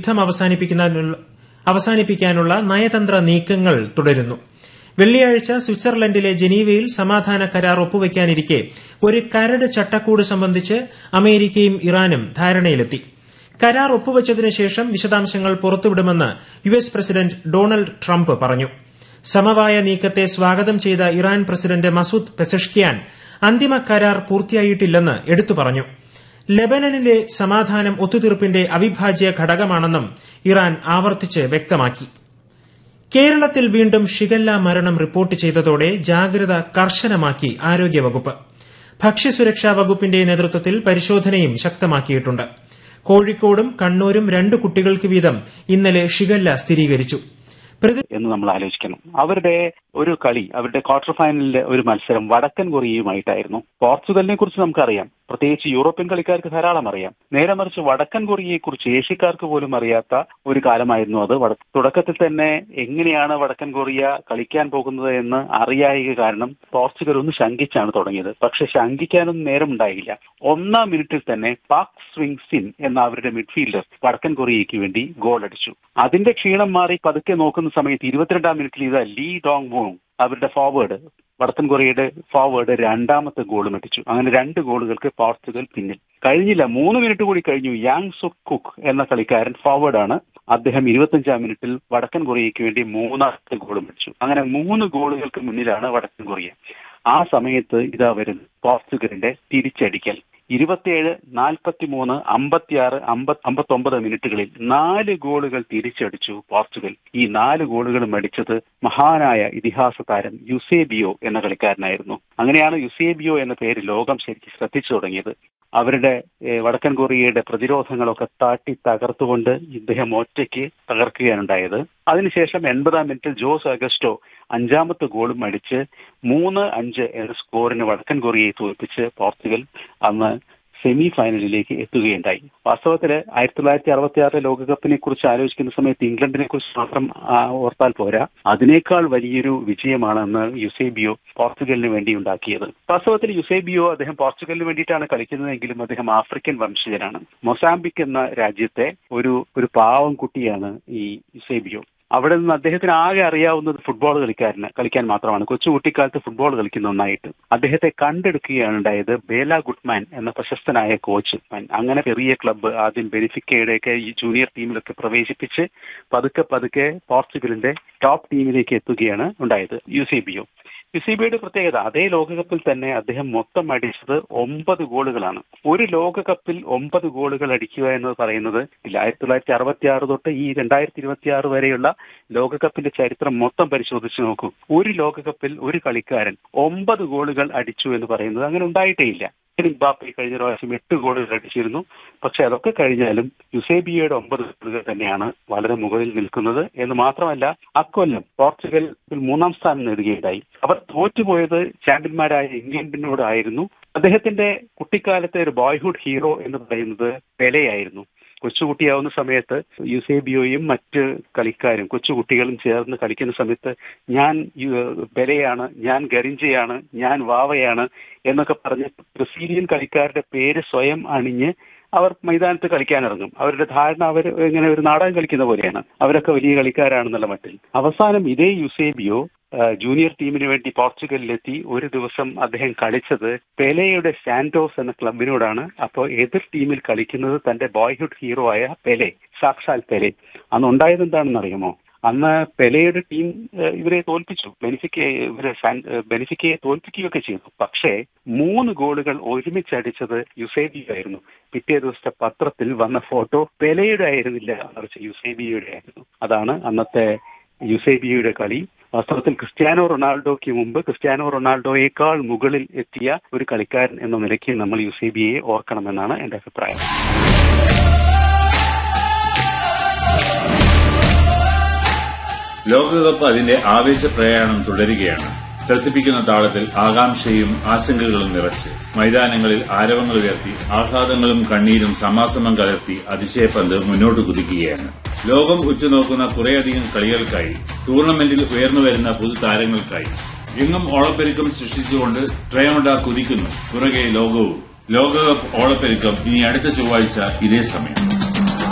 യുദ്ധം അവസാനിപ്പിക്കാനുള്ള നയതന്ത്ര നീക്കങ്ങൾ തുടരുന്നു വെള്ളിയാഴ്ച സ്വിറ്റ്സർലൻഡിലെ ജനീവയിൽ സമാധാന കരാർ ഒപ്പുവയ്ക്കാനിരിക്കെ ഒരു കരട് ചട്ടക്കൂട് സംബന്ധിച്ച് അമേരിക്കയും ഇറാനും ധാരണയിലെത്തി കരാർ ഒപ്പുവച്ചതിനു ശേഷം വിശദാംശങ്ങൾ പുറത്തുവിടുമെന്ന് U S president Donald Trump പറഞ്ഞു സമവായ നീക്കത്തെ സ്വാഗതം ചെയ്ത ഇറാൻ പ്രസിഡന്റ് മസൂദ് പെസഷ്കിയാൻ അന്തിമ കരാർ പൂർത്തിയായിട്ടില്ലെന്ന് എടുത്തു പറഞ്ഞു ലെബനനിലെ സമാധാനം ഒത്തുതീർപ്പിന്റെ അവിഭാജ്യ ഘടകമാണെന്നും ഇറാൻ ആവർത്തിച്ച് വ്യക്തമാക്കി കേരളത്തിൽ വീണ്ടും ഷിഗല്ല മരണം റിപ്പോർട്ട് ചെയ്തതോടെ ജാഗ്രത കർശനമാക്കി ആരോഗ്യവകുപ്പ് ഭക്ഷ്യസുരക്ഷാ വകുപ്പിന്റെ നേതൃത്വത്തിൽ പരിശോധനയും ശക്തമാക്കിയിട്ടുണ്ട് കോഴിക്കോടും കണ്ണൂരും രണ്ട് കുട്ടികൾക്ക് വീതം ഇന്നലെ ഷിഗല്ല സ്ഥിരീകരിച്ചു എന്ന് നമ്മൾ ആലോചിക്കണം അവരുടെ ഒരു കളി അവരുടെ ക്വാർട്ടർ ഫൈനലിലെ ഒരു മത്സരം വടക്കൻ കൊറിയയുമായിട്ടായിരുന്നു പോർച്ചുഗലിനെ കുറിച്ച് നമുക്കറിയാം പ്രത്യേകിച്ച് യൂറോപ്യൻ കളിക്കാർക്ക് ധാരാളം അറിയാം നേരെ മറിച്ച് വടക്കൻ കൊറിയയെ കുറിച്ച് ഏഷ്യക്കാർക്ക് പോലും അറിയാത്ത ഒരു കാലമായിരുന്നു അത് തുടക്കത്തിൽ തന്നെ എങ്ങനെയാണ് വടക്കൻ കൊറിയ കളിക്കാൻ പോകുന്നത് എന്ന് അറിയായ കാരണം പോർച്ചുഗൽ ഒന്ന് ശങ്കിച്ചാണ് തുടങ്ങിയത് പക്ഷെ ശങ്കിക്കാനൊന്നും നേരമുണ്ടായില്ല ഒന്നാം മിനിറ്റിൽ തന്നെ പാക് സ്വിംഗ് സിൻ എന്ന അവരുടെ മിഡ്ഫീൽഡർ വടക്കൻ കൊറിയയ്ക്ക് വേണ്ടി ഗോൾ അടിച്ചു അതിന്റെ ക്ഷീണം മാറി പതുക്കെ നോക്കുന്ന സമയത്ത് ഇരുപത്തിരണ്ടാം മിനിറ്റിൽ ഇത് ലീ ഡോങ് വോങ് അവരുടെ ഫോർവേഡ് വടക്കൻ കൊറിയയുടെ ഫോർവേഡ് രണ്ടാമത്തെ ഗോളും അടിച്ചു അങ്ങനെ രണ്ട് ഗോളുകൾക്ക് പോർച്ചുഗൽ പിന്നിൽ കഴിഞ്ഞില്ല മൂന്ന് മിനിറ്റ് കൂടി കഴിഞ്ഞു യാങ് സുക് കുക്ക് എന്ന കളിക്കാരൻ ഫോർവേഡാണ് അദ്ദേഹം ഇരുപത്തിയഞ്ചാം മിനിറ്റിൽ വടക്കൻ കൊറിയയ്ക്ക് വേണ്ടി മൂന്നാമത്തെ ഗോളും അടിച്ചു അങ്ങനെ മൂന്ന് ഗോളുകൾക്ക് മുന്നിലാണ് വടക്കൻ കൊറിയ ആ സമയത്ത് ഇതാ വരുന്നു പോർച്ചുഗലിന്റെ തിരിച്ചടിക്കൽ ഇരുപത്തിയേഴ് നാൽപ്പത്തിമൂന്ന് അമ്പത്തിയാറ് അമ്പത്തി അമ്പത്തൊമ്പത് മിനിറ്റുകളിൽ നാല് ഗോളുകൾ തിരിച്ചടിച്ചു പോർച്ചുഗൽ ഈ നാല് ഗോളുകളും അടിച്ചത് മഹാനായ ഇതിഹാസ താരം യുസേബിയോ എന്ന കളിക്കാരനായിരുന്നു അങ്ങനെയാണ് യുസേബിയോ എന്ന പേര് ലോകം ശരിക്കും ശ്രദ്ധിച്ചു തുടങ്ങിയത് അവരുടെ വടക്കൻ കൊറിയയുടെ പ്രതിരോധങ്ങളൊക്കെ താട്ടി തകർത്തുകൊണ്ട് ഇദ്ദേഹം ഒറ്റയ്ക്ക് തകർക്കുകയാണുണ്ടായത് അതിനുശേഷം എൺപതാം മിനിറ്റിൽ ജോസ് അഗസ്റ്റോ അഞ്ചാമത്തെ ഗോളും അടിച്ച് മൂന്ന് അഞ്ച് എന്ന സ്കോറിന് വടക്കൻ കൊറിയയെ തോൽപ്പിച്ച് പോർച്ചുഗൽ അന്ന് സെമി ഫൈനലിലേക്ക് എത്തുകയുണ്ടായി വാസ്തവത്തിൽ ആയിരത്തി തൊള്ളായിരത്തി അറുപത്തി ആറിലെ ലോകകപ്പിനെ കുറിച്ച് ആലോചിക്കുന്ന സമയത്ത് ഇംഗ്ലണ്ടിനെ കുറിച്ച് മാത്രം ഓർത്താൽ പോരാ അതിനേക്കാൾ വലിയൊരു വിജയമാണ് അന്ന് യുസേബിയോ പോർച്ചുഗലിന് വേണ്ടി ഉണ്ടാക്കിയത് വാസ്തവത്തിൽ യുസേബിയോ അദ്ദേഹം പോർച്ചുഗലിന് വേണ്ടിയിട്ടാണ് കളിക്കുന്നതെങ്കിലും അദ്ദേഹം ആഫ്രിക്കൻ വംശജനാണ് മൊസാംബിക് എന്ന രാജ്യത്തെ ഒരു ഒരു പാവം കുട്ടിയാണ് ഈ യുസേബിയോ അവിടെ നിന്ന് അദ്ദേഹത്തിന് ആകെ അറിയാവുന്നത് ഫുട്ബോൾ കളിക്കാരന് കളിക്കാൻ മാത്രമാണ് കൊച്ചു കുട്ടിക്കാലത്ത് ഫുട്ബോൾ കളിക്കുന്ന ഒന്നായിട്ട് അദ്ദേഹത്തെ കണ്ടെടുക്കുകയാണ് ഉണ്ടായത് ബേല ഗുഡ്മാൻ എന്ന പ്രശസ്തനായ കോച്ച് അങ്ങനെ ചെറിയ ക്ലബ്ബ് ആദ്യം ബെനിഫിക്കയുടെയൊക്കെ ഈ ജൂനിയർ ടീമിലൊക്കെ പ്രവേശിപ്പിച്ച് പതുക്കെ പതുക്കെ പോർച്ചുഗലിന്റെ ടോപ്പ് ടീമിലേക്ക് എത്തുകയാണ് ഉണ്ടായത് യു സി ബിഒ യുസിബിയുടെ പ്രത്യേകത അതേ ലോകകപ്പിൽ തന്നെ അദ്ദേഹം മൊത്തം അടിച്ചത് ഒമ്പത് ഗോളുകളാണ് ഒരു ലോകകപ്പിൽ ഒമ്പത് ഗോളുകൾ അടിക്കുക എന്ന് പറയുന്നത് ആയിരത്തി തൊള്ളായിരത്തി അറുപത്തി ആറ് തൊട്ട് ഈ രണ്ടായിരത്തി ഇരുപത്തി ആറ് വരെയുള്ള ലോകകപ്പിന്റെ ചരിത്രം മൊത്തം പരിശോധിച്ച് നോക്കൂ ഒരു ലോകകപ്പിൽ ഒരു കളിക്കാരൻ ഒമ്പത് ഗോളുകൾ അടിച്ചു എന്ന് പറയുന്നത് അങ്ങനെ ഉണ്ടായിട്ടേ ഇല്ല ബാപ്പി കഴിഞ്ഞ പ്രാവശ്യം എട്ട് ഗോളുകൾ അടിച്ചിരുന്നു പക്ഷെ അതൊക്കെ കഴിഞ്ഞാലും യുസേബിയയുടെ ഒമ്പത് ഗോളുകൾ തന്നെയാണ് വളരെ മുകളിൽ നിൽക്കുന്നത് എന്ന് മാത്രമല്ല അക്കൊല്ലം പോർച്ചുഗൽ മൂന്നാം സ്ഥാനം നേടുകയുണ്ടായി അവർ തോറ്റുപോയത് ചാമ്പ്യന്മാരായ ഇംഗ്ലണ്ടിനോടായിരുന്നു അദ്ദേഹത്തിന്റെ കുട്ടിക്കാലത്തെ ഒരു ബോയ്ഹുഡ് ഹീറോ എന്ന് പറയുന്നത് പെലെയായിരുന്നു കൊച്ചുകുട്ടിയാവുന്ന സമയത്ത് യുസേബിയോയും മറ്റ് കളിക്കാരും കൊച്ചുകുട്ടികളും ചേർന്ന് കളിക്കുന്ന സമയത്ത് ഞാൻ ബെലയാണ് ഞാൻ ഗരിഞ്ചയാണ് ഞാൻ വാവയാണ് എന്നൊക്കെ പറഞ്ഞ് ബ്രസീലിയൻ കളിക്കാരുടെ പേര് സ്വയം അണിഞ്ഞ് അവർ മൈതാനത്ത് കളിക്കാൻ ഇറങ്ങും അവരുടെ ധാരണ അവർ ഇങ്ങനെ ഒരു നാടകം കളിക്കുന്ന പോലെയാണ് അവരൊക്കെ വലിയ കളിക്കാരാണെന്നുള്ള മട്ടിൽ അവസാനം ഇതേ യുസേബിയോ ജൂനിയർ ടീമിന് വേണ്ടി പോർച്ചുഗലിലെത്തി ഒരു ദിവസം അദ്ദേഹം കളിച്ചത് പെലെയുടെ സാന്റോസ് എന്ന ക്ലബിനോടാണ് അപ്പോൾ എതിർ ടീമിൽ കളിക്കുന്നത് തന്റെ ബോയ്ഹുഡ് ഹീറോ ആയ പെലെ സാക്ഷാൽ പെലെ അന്ന് ഉണ്ടായത് എന്താണെന്ന് അറിയുമോ അന്ന് പെലെയുടെ ടീം ഇവരെ തോൽപ്പിച്ചു ബെനിഫിക്കയെ ഇവരെ ബെനിഫിക്കയെ തോൽപ്പിക്കുകയൊക്കെ ചെയ്തു പക്ഷേ മൂന്ന് ഗോളുകൾ ഒരുമിച്ചടിച്ചത് യുസേബിയോ ആയിരുന്നു പിറ്റേ ദിവസത്തെ പത്രത്തിൽ വന്ന ഫോട്ടോ പെലെയുടെ ആയിരുന്നില്ല മറിച്ച് യുസേബിയുടെ ആയിരുന്നു അതാണ് അന്നത്തെ യുസേബിയുടെ കളി വാസ്തവത്തിൽ ക്രിസ്ത്യാനോ റൊണാൾഡോയ്ക്ക് മുമ്പ് ക്രിസ്ത്യാനോ റൊണാൾഡോയേക്കാൾ മുകളിൽ എത്തിയ ഒരു കളിക്കാരൻ എന്ന നിലയ്ക്ക് നമ്മൾ യുസേബിയെ ഓർക്കണമെന്നാണ് എന്റെ അഭിപ്രായം ലോകകപ്പ് അതിന്റെ ആവേശ പ്രയാണം തുടരുകയാണ് ത്രസിപ്പിക്കുന്ന താളത്തിൽ ആകാംക്ഷയും ആശങ്കകളും നിറച്ച് മൈതാനങ്ങളിൽ ആരവങ്ങൾ ഉയർത്തി ആഹ്ലാദങ്ങളും കണ്ണീരും സമാസമം കലർത്തി അതിശയപന്ത് മുന്നോട്ട് കുതിക്കുകയാണ് ലോകം ഉറ്റുനോക്കുന്ന കുറേയധികം കളികൾക്കായി ടൂർണമെന്റിൽ ഉയർന്നുവരുന്ന പുതുതാരങ്ങൾക്കായി എങ്ങും ഓളപ്പെരുക്കം സൃഷ്ടിച്ചുകൊണ്ട് ട്രയോണ്ട കുതിക്കുന്നു പുറകെ ലോകവും ലോകകപ്പ് ഓളപ്പെരുക്കം ഇനി അടുത്ത ചൊവ്വാഴ്ച ഇതേ സമയം